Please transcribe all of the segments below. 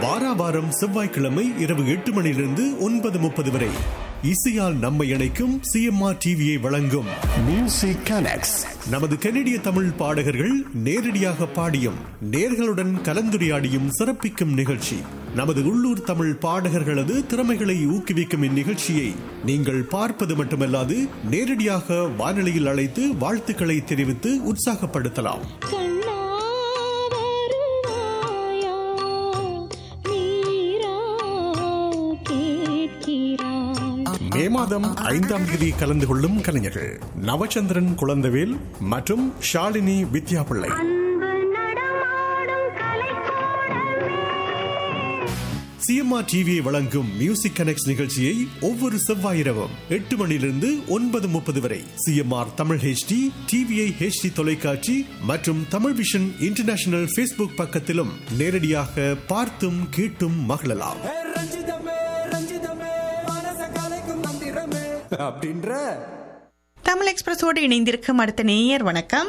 வாரா வாரம் செவ்வாய்க்கிழமை இரவு எட்டு மணியிலிருந்து ஒன்பது முப்பது வரை இசையால் நம்மை இணைக்கும் சிஎம்ஆர் டிவியை வழங்கும் Music Connects. நமது கனடிய தமிழ் பாடகர்கள் நேரடியாக பாடியும் நேர்களுடன் கலந்துரையாடியும் சிறப்பிக்கும் நிகழ்ச்சி நமது உள்ளூர் தமிழ் பாடகர்களது திறமைகளை ஊக்குவிக்கும் இந்நிகழ்ச்சியை நீங்கள் பார்ப்பது மட்டுமல்லாது நேரடியாக வானொலியில் அழைத்து வாழ்த்துக்களை தெரிவித்து உற்சாகப்படுத்தலாம் கண்ணா வருவாயா நீரா கேட்கிறாய் மே மாதம் ஐந்தாம் தேதி கலந்து கொள்ளும் கலைஞர்கள் நவச்சந்திரன் குழந்தவேல் மற்றும் ஷாலினி வித்யாபிள்ளை அன்பு நடமாடும் கலைக்கூடமே சிஎம்ஆர் டிவியை வழங்கும் மியூசிக் கனெக்ட் நிகழ்ச்சியை ஒவ்வொரு செவ்வாய் இரவும் எட்டு மணியிலிருந்து ஒன்பது முப்பது வரை CMR Tamil HD TVI HD தொலைக்காட்சி மற்றும் தமிழ் விஷன் இன்டர்நேஷனல் ஃபேஸ்புக் பக்கத்திலும் நேரடியாக பார்த்தும் கேட்டும் மகிழலாம் ஏ ரஞ்சிதமே ரஞ்சிதமே மனச கலைக்கும் மந்திரமே அப்படின்ற தமிழ் எக்ஸ்பிரஸோடு இணைந்திருக்கும் அடுத்த நேயர் வணக்கம்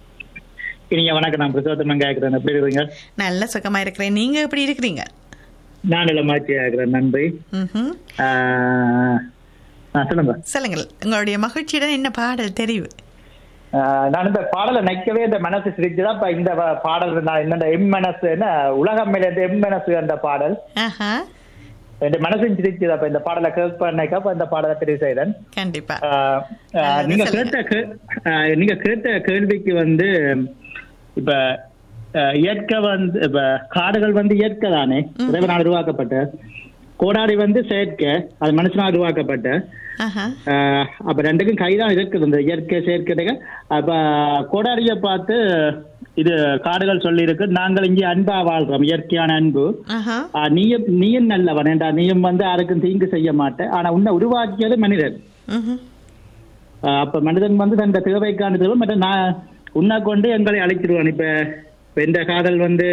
இனிங்க வணக்கம் நான் பிரசோத்தமன் கேட்கிறேன் எப்படி இருக்கீங்க நல்ல சுகமா இருக்கிறேன் நீங்க எப்படி இருக்கிறீங்க நான் இளமாச்சி ஆகிறேன் நன்றி ம்ஹும். ஆஹ், ஆ, சொல்லுங்க சொல்லுங்கள் உங்களுடைய மகிழ்ச்சியுடன் என்ன பாடல் தெரிவு ஆஹ், நான் இந்த பாடலை நிக்கவே இந்த மனசு சிரிச்சுதான் இப்ப இந்த வ- பாடல் நான் என்ன எம் மனசு என்ன உலகம் மேல இருந்து எம் மனசு அந்த பாடல் ஆஹா இந்த மனசும் சிரிச்சுது அப்ப இந்த பாடலை கேட்பேன்னாக்கா அப்ப இந்த பாடலை தெரிவு செய்தேன் கண்டிப்பா ஆஹ், ஆஹ், நல்லது, நீங்க சொல்லுங்க. கேட்ட கே- ஆஹ், நீங்க கேட்ட கேள்விக்கு வந்து இப்ப ஆஹ், இயற்கை வந்து இப்ப காடுகள் வந்து இயற்கை தானே இறைவனால் உருவாக்கப்பட்ட கோடாரி வந்து செயற்கை அது மனுஷனால் உருவாக்கப்பட்ட ஆஹா ஆஹ், அப்ப ரெண்டுக்கும் கைதான் இருக்குது இந்த இயற்கை செயற்கை அப்ப கோடாரிய பார்த்து இது காடுகள் சொல்லி இருக்கு நாங்கள் இங்கே அன்பா வாழ்றோம் இயற்கையான அன்பு ஆஹா ஆஹ், நீயும் நீயும் நல்லவன் ஏண்டா நீயும் வந்து யாருக்கும் தீங்கு செய்ய மாட்டேன் ஆனா உன்னை உருவாக்கியது மனிதன் ம்ஹும். ஆஹ் அப்ப மனிதன் வந்து தன் தேவைக்கான தேவை மற்ற நான் உன்னை கொண்டு எங்களை அழைச்சிருவான் இப்ப இப்ப இந்த காதல் வந்து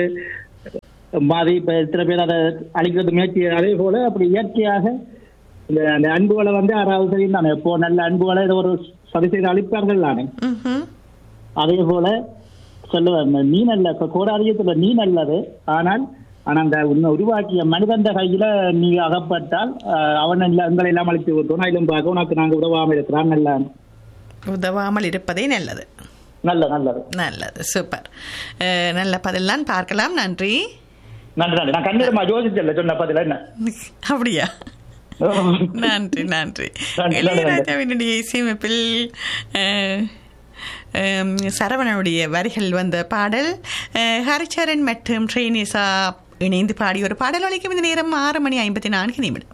மாறி இப்ப இத்தனை பேர் அதை அழிக்கிறது முயற்சி அதே போல அப்படி இயற்கையாக இந்த அந்த அன்புகளை வந்து யாராவது தெரியும் தானே எப்போ நல்ல அன்புகளை ஏதோ ஒரு சதி செய்து அழிப்பார்கள் தானே ம்ஹும். அதே போல சொல்லுவாங்க நீ நல்ல இப்ப கோடாரியத்துல நீ நல்லது ஆனால் ஆனா அந்த உன்னை உருவாக்கிய மனிதன் கையில நீ அகப்பட்டால் ஆஹ் அவன் இல்ல எங்களை எல்லாம் அழித்து விட்டோம் அதிலும் பார்க்க உனக்கு நாங்க உதவாம இருக்கிறான் நல்ல உதவாமல் இருப்பதே நல்லது நல்ல நல்லது நல்லது சூப்பர் அஹ், நல்ல பதில் பார்க்கலாம் நன்றி நன்றி நன்றி நான் கண்டிப்பா யோசிச்சல சொன்ன பதில என்ன அப்படியா நன்றி நன்றி நன்றி, இளையராஜாவினுடைய இசையமைப்பில் அஹ், அஹ், சரவணனுடைய வரிகள் வந்த பாடல் அஹ், ஹரிச்சரன் மற்றும் ட்ரேனிசா இணைந்து பாடிய ஒரு பாடல் ஒலிக்கும் இந்த நேரம் ஆறு மணி ஐம்பத்தி நான்கு நிமிடம்